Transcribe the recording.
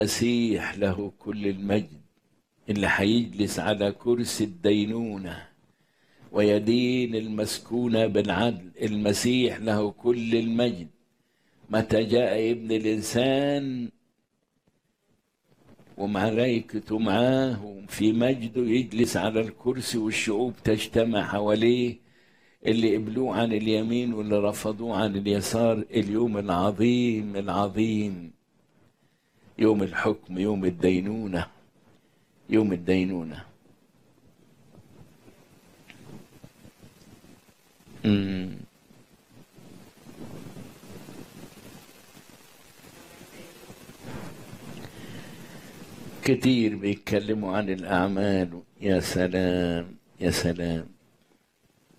المسيح له كل المجد اللي هيجلس على كرسي الدينونة ويدين المسكونة بالعدل المسيح له كل المجد متى جاء ابن الإنسان وملائكته معاه في مجده يجلس على الكرسي والشعوب تجتمع حواليه اللي قبلوه عن اليمين واللي رفضوه عن اليسار اليوم العظيم العظيم يوم الحكم يوم الدينونة يوم الدينونة مم. كتير بيتكلموا عن الأعمال يا سلام يا سلام